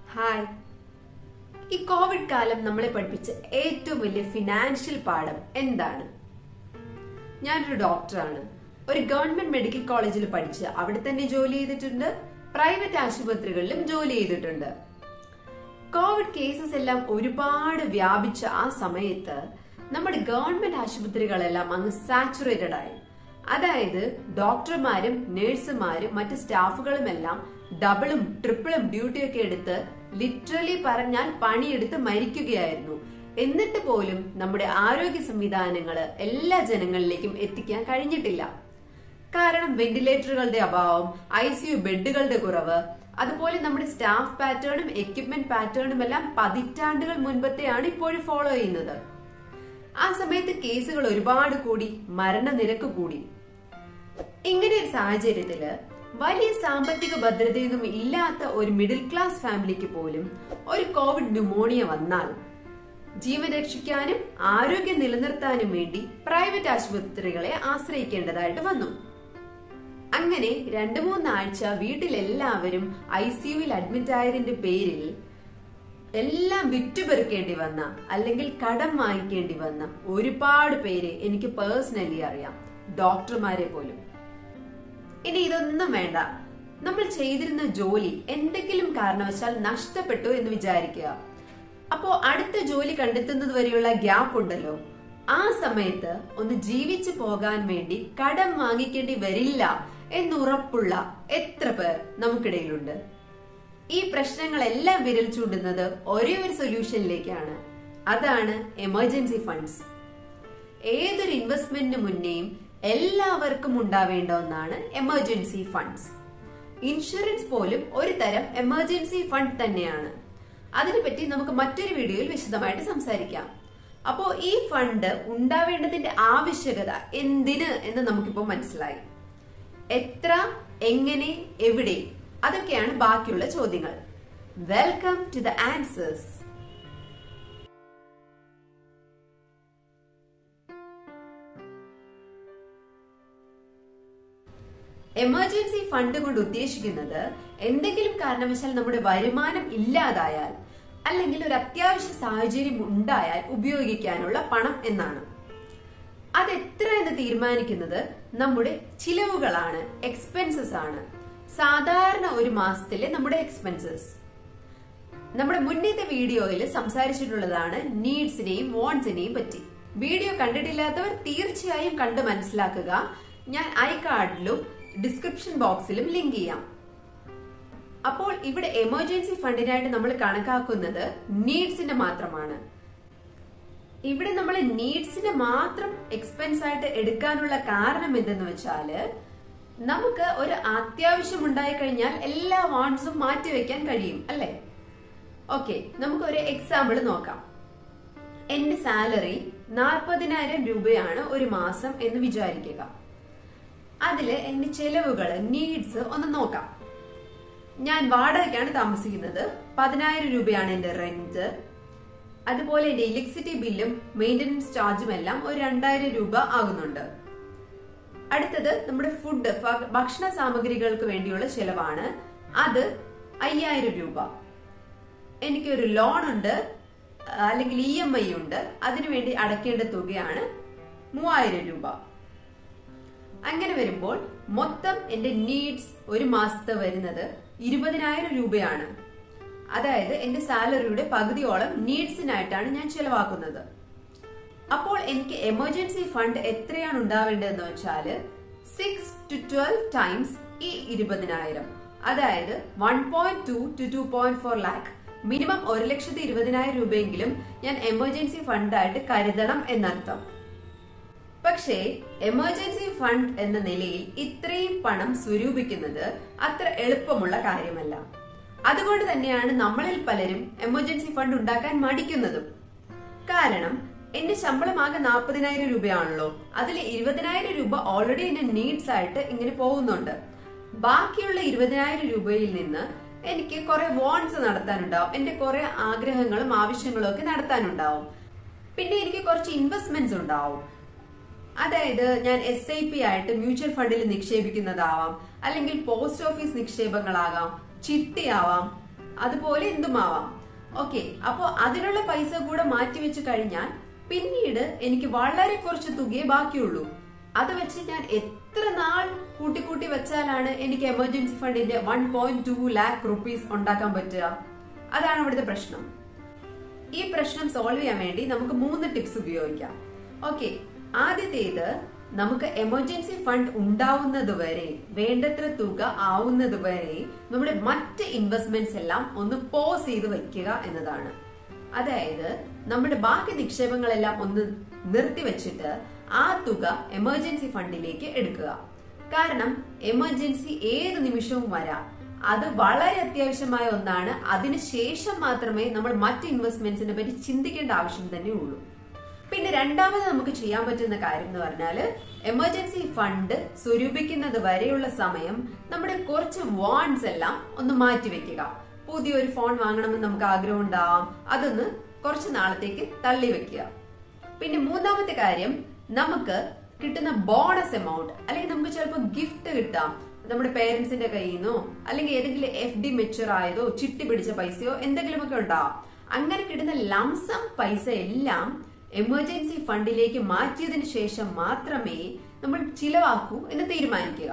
Hi ഈ Covid കാലം നമ്മളെ പഠിപ്പിച്ച ഏറ്റവും വലിയ ഫിനാൻഷ്യൽ പാഠം എന്താണ് ഞാനൊരു ഡോക്ടറാണ് ഒരു ഗവൺമെന്റ് മെഡിക്കൽ കോളേജിൽ പഠിച്ച് അവിടെ തന്നെ ജോലി ചെയ്തിട്ടുണ്ട് പ്രൈവറ്റ് ആശുപത്രികളിലും ജോലി ചെയ്തിട്ടുണ്ട് കോവിഡ് കേസസ് എല്ലാം ഒരുപാട് വ്യാപിച്ച ആ സമയത്ത് നമ്മുടെ ഗവൺമെന്റ് ആശുപത്രികളെല്ലാം അങ്ങ് സാച്ചുറേറ്റഡ് ആയി അതായത് ഡോക്ടർമാരും നഴ്സുമാരും മറ്റ് സ്റ്റാഫുകളും എല്ലാം ഡബിളും ട്രിപ്പിളും ഡ്യൂട്ടിയൊക്കെ എടുത്ത് ലിറ്ററലി പറഞ്ഞാൽ പണിയെടുത്ത് മരിക്കുകയായിരുന്നു എന്നിട്ട് പോലും നമ്മുടെ ആരോഗ്യ സംവിധാനങ്ങള് എല്ലാ ജനങ്ങളിലേക്കും എത്തിക്കാൻ കഴിഞ്ഞിട്ടില്ല കാരണം വെന്റിലേറ്ററുകളുടെ അഭാവം ഐ സിയു ബെഡുകളുടെ കുറവ് അതുപോലെ നമ്മുടെ സ്റ്റാഫ് പാറ്റേണും എക്യുപ്മെന്റ് പാറ്റേണും എല്ലാം പതിറ്റാണ്ടുകൾ മുൻപത്തെയാണ് ഇപ്പോഴും ഫോളോ ചെയ്യുന്നത് ആ സമയത്ത് കേസുകൾ ഒരുപാട് കൂടി മരണനിരക്ക് കൂടി ഇങ്ങനെ ഒരു സാഹചര്യത്തില് വലിയ സാമ്പത്തിക ഭദ്രതയൊന്നും ഇല്ലാത്ത ഒരു മിഡിൽ ക്ലാസ് ഫാമിലിക്ക് പോലും ഒരു കോവിഡ് ന്യൂമോണിയ വന്നാൽ ജീവൻ രക്ഷിക്കാനും ആരോഗ്യം നിലനിർത്താനും വേണ്ടി പ്രൈവറ്റ് ആശുപത്രികളെ ആശ്രയിക്കേണ്ടതായിട്ട് വന്നു അങ്ങനെ രണ്ടു മൂന്നാഴ്ച വീട്ടിലെല്ലാവരും ഐ സിയുവിൽ അഡ്മിറ്റ് ആയതിന്റെ പേരിൽ എല്ലാം വിറ്റുപെറുക്കേണ്ടി വന്ന അല്ലെങ്കിൽ കടം വാങ്ങിക്കേണ്ടി വന്ന ഒരുപാട് പേര് എനിക്ക് പേഴ്സണലി അറിയാം ഡോക്ടർമാരെ പോലും ഇനി ഇതൊന്നും വേണ്ട നമ്മൾ ചെയ്തിരുന്ന ജോലി എന്തെങ്കിലും കാരണവശാൽ നഷ്ടപ്പെട്ടു എന്ന് വിചാരിക്കുക അപ്പോ അടുത്ത ജോലി കണ്ടെത്തുന്നത് വരെയുള്ള ഗ്യാപ്പ് ഉണ്ടല്ലോ ആ സമയത്ത് ഒന്ന് ജീവിച്ചു പോകാൻ വേണ്ടി കടം വാങ്ങിക്കേണ്ടി വരില്ല എന്നുറപ്പുള്ള എത്ര പേർ നമുക്കിടയിലുണ്ട് ഈ പ്രശ്നങ്ങളെല്ലാം വിരൽ ചൂണ്ടുന്നത് ഒരേ ഒരു സൊല്യൂഷനിലേക്കാണ് അതാണ് എമർജൻസി ഫണ്ട്സ് ഏതൊരു ഇൻവെസ്റ്റ്മെന്റിന് മുന്നേയും എല്ലാവർക്കും ഉണ്ടാവേണ്ട ഒന്നാണ് എമർജൻസി ഫണ്ട്സ് ഇൻഷുറൻസ് പോലും ഒരു തരം എമർജൻസി ഫണ്ട് തന്നെയാണ് അതിനെപ്പറ്റി നമുക്ക് മറ്റൊരു വീഡിയോയിൽ വിശദമായിട്ട് സംസാരിക്കാം അപ്പോ ഈ ഫണ്ട് ഉണ്ടാവേണ്ടതിന്റെ ആവശ്യകത എന്തിന് എന്ന് നമുക്കിപ്പോ മനസ്സിലായി എത്ര എങ്ങനെ എവിടെ അതൊക്കെയാണ് ബാക്കിയുള്ള ചോദ്യങ്ങൾ welcome to the answers emergency fund കൊണ്ട് ഉദ്ദേശിക്കുന്നത് എന്തെങ്കിലും കാരണവശാൽ നമ്മുടെ വരുമാനം ഇല്ലാതായാൽ അല്ലെങ്കിൽ ഒരു അത്യാവശ്യ സാഹചര്യം ഉണ്ടായാൽ ഉപയോഗിക്കാനുള്ള പണം എന്നാണ് അത് എത്ര എന്ന് തീരുമാനിക്കുന്നത് നമ്മുടെ ചിലവുകളാണ് എക്സ്പെൻസസ് ആണ് സാധാരണ ഒരു മാസത്തിലെ നമ്മുടെ എക്സ്പെൻസസ് നമ്മുടെ മുന്നത്തെ വീഡിയോയിൽ സംസാരിച്ചിട്ടുള്ളതാണ് നീഡ്സിനെയും വോൺസിനെയും പറ്റി വീഡിയോ കണ്ടിട്ടില്ലാത്തവർ തീർച്ചയായും കണ്ട് മനസ്സിലാക്കുക ഞാൻ ഐ കാർഡിലും ഡിസ്ക്രിപ്ഷൻ ബോക്സിലും ലിങ്ക് ചെയ്യാം അപ്പോൾ ഇവിടെ എമർജൻസി ഫണ്ടിനായിട്ട് നമ്മൾ കണക്കാക്കുന്നത് നീഡ്സിന്റെ മാത്രമാണ് ഇവിടെ നമ്മൾ നീഡ്സിന് മാത്രം എക്സ്പെൻസ് ആയിട്ട് എടുക്കാനുള്ള കാരണം എന്തെന്ന് വെച്ചാല് നമുക്ക് ഒരു അത്യാവശ്യം ഉണ്ടായി കഴിഞ്ഞാൽ എല്ലാ വാണ്ട്സും മാറ്റിവെക്കാൻ കഴിയും അല്ലെ ഓക്കെ നമുക്ക് ഒരു എക്സാമ്പിൾ നോക്കാം എന്റെ സാലറി നാൽപ്പതിനായിരം രൂപയാണ് ഒരു മാസം എന്ന് വിചാരിക്കുക അതില് എന്റെ ചെലവുകൾ നീഡ്സ് ഒന്ന് നോക്കാം ഞാൻ വാടകയ്ക്കാണ് താമസിക്കുന്നത് പതിനായിരം രൂപയാണ് എന്റെ റെന്റ് അതുപോലെ എന്റെ ഇലക്ട്രിസിറ്റി ബില്ലും മെയിന്റനൻസ് ചാർജും എല്ലാം ഒരു രണ്ടായിരം രൂപ ആകുന്നുണ്ട് അടുത്തത് നമ്മുടെ ഫുഡ് ഭക്ഷണ സാമഗ്രികൾക്ക് വേണ്ടിയുള്ള ചെലവാണ് അത് അയ്യായിരം രൂപ എനിക്കൊരു ലോൺ ഉണ്ട് അല്ലെങ്കിൽ ഇ എം ഐ ഉണ്ട് അതിനുവേണ്ടി അടയ്ക്കേണ്ട തുകയാണ് മൂവായിരം രൂപ അങ്ങനെ വരുമ്പോൾ മൊത്തം എന്റെ നീഡ്സ് ഒരു മാസത്തെ വരുന്നത് ഇരുപതിനായിരം രൂപയാണ് അതായത് എന്റെ സാലറിയുടെ പകുതിയോളം നീഡ്സിനായിട്ടാണ് ഞാൻ ചെലവാക്കുന്നത് അപ്പോൾ എനിക്ക് എമർജൻസി ഫണ്ട് എത്രയാണ് ഉണ്ടാവേണ്ടതെന്ന് വെച്ചാല് സിക്സ് ടു ട്വൽവ് ടൈംസ് ഈ ഇരുപതിനായിരം അതായത് one point two two two point four lakh minimum ഒരു ലക്ഷത്തി ഇരുപതിനായിരം രൂപയെങ്കിലും ഞാൻ എമർജൻസി ഫണ്ടായിട്ട് കരുതണം എന്നർത്ഥം പക്ഷേ എമർജൻസി ഫണ്ട് എന്ന നിലയിൽ ഇത്രയും പണം സ്വരൂപിക്കുന്നത് അത്ര എളുപ്പമുള്ള കാര്യമല്ല അതുകൊണ്ട് തന്നെയാണ് നമ്മളിൽ പലരും എമർജൻസി ഫണ്ട് ഉണ്ടാക്കാൻ മടിക്കുന്നതും കാരണം എന്റെ ശമ്പളം ആകെ നാൽപ്പതിനായിരം രൂപയാണല്ലോ അതിൽ ഇരുപതിനായിരം രൂപ ഓൾറെഡി എന്റെ നീഡ്സ് ആയിട്ട് ഇങ്ങനെ പോകുന്നുണ്ട് ബാക്കിയുള്ള ഇരുപതിനായിരം രൂപയിൽ നിന്ന് എനിക്ക് കുറെ വോൺസ് നടത്താനുണ്ടാവും എന്റെ കുറെ ആഗ്രഹങ്ങളും ആവശ്യങ്ങളും ഒക്കെ നടത്താനുണ്ടാവും പിന്നെ എനിക്ക് കുറച്ച് ഇൻവെസ്റ്റ്മെന്റ്സ് ഉണ്ടാവും അതായത് ഞാൻ എസ് ഐ പി ആയിട്ട് മ്യൂച്വൽ ഫണ്ടിൽ നിക്ഷേപിക്കുന്നതാവാം അല്ലെങ്കിൽ പോസ്റ്റ് ഓഫീസ് നിക്ഷേപങ്ങളാകാം ചിട്ടിയാവാം അതുപോലെ എന്തുമാവാം ഓക്കെ അപ്പോ അതിനുള്ള പൈസ കൂടെ മാറ്റി വെച്ച് കഴിഞ്ഞാൽ പിന്നീട് എനിക്ക് വളരെ കുറച്ച് തുകയെ ബാക്കിയുള്ളൂ അത് വെച്ച് ഞാൻ എത്ര നാൾ കൂട്ടിക്കൂട്ടി വെച്ചാലാണ് എനിക്ക് എമർജൻസി ഫണ്ടിന്റെ one point two lakh rupees ഉണ്ടാക്കാൻ പറ്റുക അതാണ് ഇവിടുത്തെ പ്രശ്നം ഈ പ്രശ്നം സോൾവ് ചെയ്യാൻ വേണ്ടി നമുക്ക് മൂന്ന് ടിപ്സ് ഉപയോഗിക്കാം ഓക്കെ ആദ്യത്തേത് നമുക്ക് എമർജൻസി ഫണ്ട് ഉണ്ടാവുന്നത് വരെ വേണ്ടത്ര തുക ആവുന്നത് വരെ നമ്മുടെ മറ്റ് ഇൻവെസ്റ്റ്മെന്റ്സ് എല്ലാം ഒന്ന് പോസ് ചെയ്ത് വെക്കുക എന്നതാണ് അതായത് നമ്മുടെ ബാക്കി നിക്ഷേപങ്ങളെല്ലാം ഒന്ന് നിർത്തിവെച്ചിട്ട് ആ തുക എമർജൻസി ഫണ്ടിലേക്ക് എടുക്കുക കാരണം എമർജൻസി ഏത് നിമിഷവും വരാം അത് വളരെ അത്യാവശ്യമായ ഒന്നാണ് അതിനുശേഷം മാത്രമേ നമ്മൾ മറ്റ് ഇൻവെസ്റ്റ്മെന്റ്സിനെ പറ്റി ചിന്തിക്കേണ്ട ആവശ്യം തന്നെ ഉള്ളൂ പിന്നെ രണ്ടാമത് നമുക്ക് ചെയ്യാൻ പറ്റുന്ന കാര്യം എന്ന് പറഞ്ഞാല് എമർജൻസി ഫണ്ട് സ്വരൂപിക്കുന്നത് വരെയുള്ള സമയം നമ്മുടെ കുറച്ച് വാൺസ് എല്ലാം ഒന്ന് മാറ്റിവെക്കുക പുതിയൊരു ഫോൺ വാങ്ങണമെന്ന് നമുക്ക് ആഗ്രഹം ഉണ്ടാവാം അതൊന്ന് കുറച്ച് നാളത്തേക്ക് തള്ളി വെക്കുക പിന്നെ മൂന്നാമത്തെ കാര്യം നമുക്ക് കിട്ടുന്ന ബോണസ് എമൗണ്ട് അല്ലെങ്കിൽ നമുക്ക് ചിലപ്പോൾ ഗിഫ്റ്റ് കിട്ടാം നമ്മുടെ പേരൻസിന്റെ കയ്യിൽ നിന്നോ അല്ലെങ്കിൽ ഏതെങ്കിലും എഫ് ഡി മെച്ചുർ ആയതോ ചിട്ടി പിടിച്ച പൈസയോ എന്തെങ്കിലുമൊക്കെ ഉണ്ടാവാം അങ്ങനെ കിട്ടുന്ന ലംസം പൈസ എല്ലാം എമർജൻസി ഫണ്ടിലേക്ക് മാറ്റിയതിനു ശേഷം മാത്രമേ നമ്മൾ ചിലവാക്കൂ എന്ന് തീരുമാനിക്കുക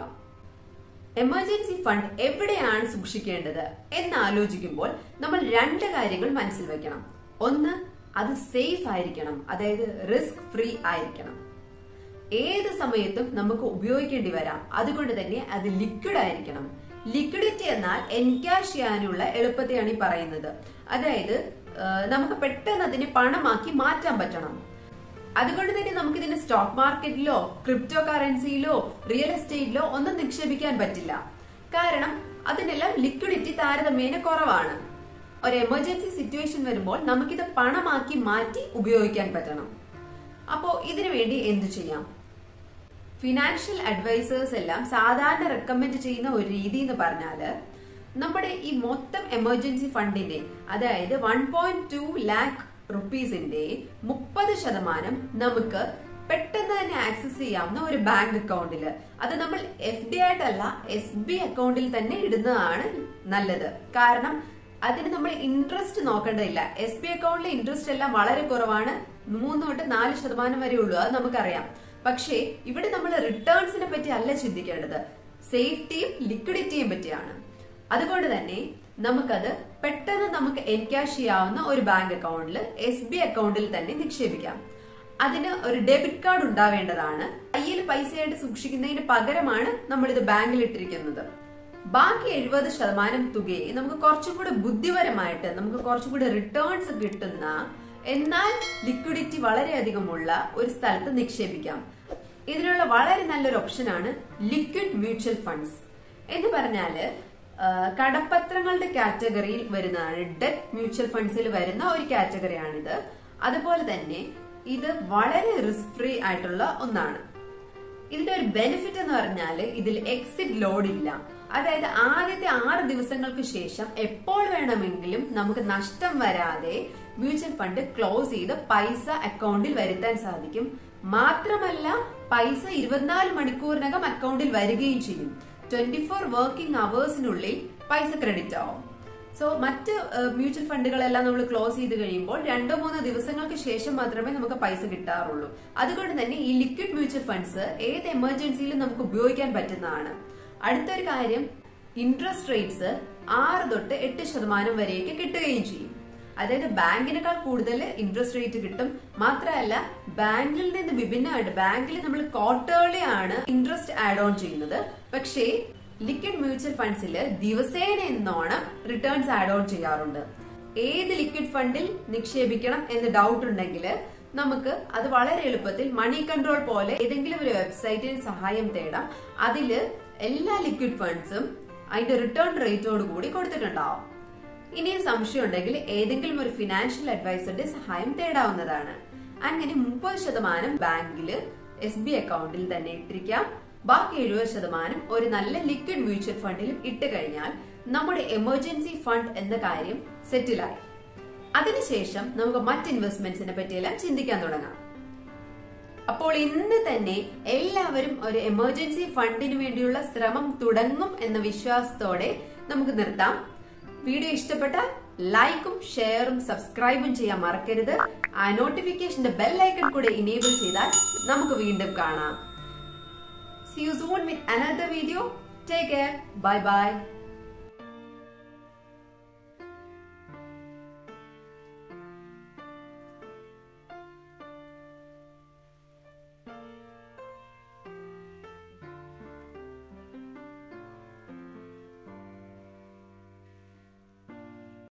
എമർജൻസി ഫണ്ട് എവിടെയാണ് സൂക്ഷിക്കേണ്ടത് എന്ന് ആലോചിക്കുമ്പോൾ നമ്മൾ രണ്ട് കാര്യങ്ങൾ മനസ്സിൽ വെക്കണം ഒന്ന് അത് സേഫ് ആയിരിക്കണം അതായത് റിസ്ക് ഫ്രീ ആയിരിക്കണം ഏത് സമയത്തും നമുക്ക് ഉപയോഗിക്കേണ്ടി വരാം അതുകൊണ്ട് തന്നെ അത് ലിക്വിഡ് ആയിരിക്കണം ലിക്വിഡിറ്റി എന്നാൽ എൻകാഷ് ചെയ്യാനുള്ള എളുപ്പത്തെയാണ് ഈ പറയുന്നത് അതായത് നമുക്ക് പെട്ടെന്ന് അതിനെ പണമാക്കി മാറ്റാൻ പറ്റണം അതുകൊണ്ട് തന്നെ നമുക്ക് ഇതിന് സ്റ്റോക്ക് മാർക്കറ്റിലോ ക്രിപ്റ്റോ കറൻസിയിലോ റിയൽ എസ്റ്റേറ്റിലോ ഒന്നും നിക്ഷേപിക്കാൻ പറ്റില്ല കാരണം അതിനെല്ലാം ലിക്വിഡിറ്റി താരതമ്യേന കുറവാണ് ഒരു എമർജൻസി സിറ്റുവേഷൻ വരുമ്പോൾ നമുക്കിത് പണമാക്കി മാറ്റി ഉപയോഗിക്കാൻ പറ്റണം അപ്പോ ഇതിനു വേണ്ടി എന്തു ചെയ്യാം ഫിനാൻഷ്യൽ അഡ്വൈസേഴ്സ് എല്ലാം സാധാരണ റെക്കമെൻഡ് ചെയ്യുന്ന ഒരു രീതി എന്ന് പറഞ്ഞാല് നമ്മുടെ ഈ മൊത്തം എമർജൻസി ഫണ്ടിന്റെ അതായത് വൺ പോയിന്റ് ടു ലാക്ക് റുപ്പീസിന്റെ മുപ്പത് ശതമാനം നമുക്ക് പെട്ടെന്ന് തന്നെ ആക്സസ് ചെയ്യാവുന്ന ഒരു ബാങ്ക് അക്കൗണ്ടിൽ അത് നമ്മൾ എഫ് ഡി ആയിട്ടല്ല എസ് ബി അക്കൗണ്ടിൽ തന്നെ ഇടുന്നതാണ് നല്ലത് കാരണം അതിന് നമ്മൾ ഇൻട്രസ്റ്റ് നോക്കേണ്ടതില്ല എസ് ബി അക്കൗണ്ടിലെ ഇൻട്രസ്റ്റ് എല്ലാം വളരെ കുറവാണ് മൂന്ന് തൊട്ട് നാല് ശതമാനം വരെ ഉള്ളൂ അത് നമുക്കറിയാം പക്ഷേ ഇവിടെ നമ്മൾ റിട്ടേൺസിനെ പറ്റി അല്ല ചിന്തിക്കേണ്ടത് സേഫ്റ്റിയും ലിക്വിഡിറ്റിയും പറ്റിയാണ് അതുകൊണ്ട് തന്നെ നമുക്കത് പെട്ടെന്ന് നമുക്ക് എൻകാഷ് ചെയ്യാവുന്ന ഒരു ബാങ്ക് അക്കൗണ്ടിൽ എസ് ബി അക്കൗണ്ടിൽ തന്നെ നിക്ഷേപിക്കാം അതിന് ഒരു ഡെബിറ്റ് കാർഡ് ഉണ്ടാവേണ്ടതാണ് കയ്യിൽ പൈസയായിട്ട് സൂക്ഷിക്കുന്നതിന് പകരമാണ് നമ്മൾ ഇത് ബാങ്കിൽ ഇട്ടിരിക്കുന്നത് ബാക്കി എഴുപത് ശതമാനം തുകയെ നമുക്ക് കുറച്ചും കൂടെ ബുദ്ധിപരമായിട്ട് നമുക്ക് കുറച്ചും കൂടെ റിട്ടേൺസ് കിട്ടുന്ന എന്നാൽ ലിക്വിഡിറ്റി വളരെയധികമുള്ള ഒരു സ്ഥലത്ത് നിക്ഷേപിക്കാം ഇതിനുള്ള വളരെ നല്ലൊരു ഓപ്ഷനാണ് ലിക്വിഡ് മ്യൂച്വൽ ഫണ്ട്സ് എന്ന് പറഞ്ഞാല് കടപ്പത്രങ്ങളുടെ കാറ്റഗറിയിൽ വരുന്നതാണ് ഡെറ്റ് മ്യൂച്വൽ ഫണ്ട്സിൽ വരുന്ന ഒരു കാറ്റഗറിയാണിത് അതുപോലെ തന്നെ ഇത് വളരെ റിസ്ക് ഫ്രീ ആയിട്ടുള്ള ഒന്നാണ് ഇതിന്റെ ഒരു ബെനിഫിറ്റ് എന്ന് പറഞ്ഞാൽ ഇതിൽ എക്സിറ്റ് ലോഡ് ഇല്ല അതായത് ആദ്യത്തെ ആറ് ദിവസങ്ങൾക്ക് ശേഷം എപ്പോൾ വേണമെങ്കിലും നമുക്ക് നഷ്ടം വരാതെ മ്യൂച്വൽ ഫണ്ട് ക്ലോസ് ചെയ്ത് പൈസ അക്കൗണ്ടിൽ വരുത്താൻ സാധിക്കും മാത്രമല്ല പൈസ ഇരുപത്തിനാല് മണിക്കൂറിനകം അക്കൗണ്ടിൽ വരികയും ചെയ്യും ട്വന്റി ഫോർ വർക്കിംഗ് അവേഴ്സിനുള്ളിൽ പൈസ ക്രെഡിറ്റ് ആവും സോ മറ്റ് മ്യൂച്വൽ ഫണ്ടുകളെല്ലാം നമ്മൾ ക്ലോസ് ചെയ്ത് കഴിയുമ്പോൾ രണ്ടോ മൂന്നോ ദിവസങ്ങൾക്ക് ശേഷം മാത്രമേ നമുക്ക് പൈസ കിട്ടാറുള്ളൂ അതുകൊണ്ട് തന്നെ ഈ ലിക്വിഡ് മ്യൂച്വൽ ഫണ്ട്സ് ഏത് എമർജൻസിയിലും നമുക്ക് ഉപയോഗിക്കാൻ പറ്റുന്നതാണ് അടുത്തൊരു കാര്യം ഇൻട്രസ്റ്റ് റേറ്റ്സ് ആറ് തൊട്ട് എട്ട് ശതമാനം വരെയൊക്കെ കിട്ടുകയും ചെയ്യും അതായത് ബാങ്കിനേക്കാൾ കൂടുതൽ ഇൻട്രസ്റ്റ് റേറ്റ് കിട്ടും മാത്രമല്ല ബാങ്കിൽ നിന്ന് വിഭിന്നമായിട്ട് ബാങ്കിൽ നമ്മൾ ക്വാർട്ടേർലി ആണ് ഇൻട്രസ്റ്റ് ആഡ് ഓൺ ചെയ്യുന്നത് പക്ഷേ ലിക്വിഡ് മ്യൂച്വൽ ഫണ്ട്സിൽ ദിവസേന എന്നോണം റിട്ടേൺസ് ആഡ് ഓൺ ചെയ്യാറുണ്ട് ഏത് ലിക്വിഡ് ഫണ്ടിൽ നിക്ഷേപിക്കണം എന്ന് ഡൗട്ട് ഉണ്ടെങ്കിൽ നമുക്ക് അത് വളരെ എളുപ്പത്തിൽ മണി കൺട്രോൾ പോലെ ഏതെങ്കിലും ഒരു വെബ്സൈറ്റിന് സഹായം തേടാം അതില് എല്ലാ ലിക്വിഡ് ഫണ്ട്സും അതിന്റെ റിട്ടേൺ റേറ്റോട് കൂടി കൊടുത്തിട്ടുണ്ടാവും ഇനിയും സംശയം ഉണ്ടെങ്കിൽ ഏതെങ്കിലും ഒരു ഫിനാൻഷ്യൽ അഡ്വൈസറുടെ സഹായം തേടാവുന്നതാണ് അങ്ങനെ മുപ്പത് ശതമാനം ബാങ്കിൽ എസ് ബി അക്കൗണ്ടിൽ തന്നെ ഇട്ടിരിക്കാം ബാക്കി എഴുപത് ശതമാനം ഒരു നല്ല ലിക്വിഡ് മ്യൂച്വൽ ഫണ്ടിലും ഇട്ട് കഴിഞ്ഞാൽ നമ്മുടെ എമർജൻസി ഫണ്ട് എന്ന കാര്യം സെറ്റിലായി അതിനുശേഷം നമുക്ക് മറ്റ് ഇൻവെസ്റ്റ്മെന്റ്സിനെ പറ്റിയെല്ലാം ചിന്തിക്കാൻ തുടങ്ങാം അപ്പോൾ ഇന്ന് തന്നെ എല്ലാവരും ഒരു എമർജൻസി ഫണ്ടിന് വേണ്ടിയുള്ള ശ്രമം തുടങ്ങും എന്ന വിശ്വാസത്തോടെ നമുക്ക് നിർത്താം വീഡിയോ ഇഷ്ടപ്പെട്ടാൽ ലൈക്കും ഷെയറും സബ്സ്ക്രൈബും ചെയ്യാൻ മറക്കരുത് ആ നോട്ടിഫിക്കേഷന്റെ ബെൽ ഐക്കൺ കൂടെ ഇനേബിൾ ചെയ്താൽ നമുക്ക് വീണ്ടും കാണാം See you soon with another video. Take care. Bye bye.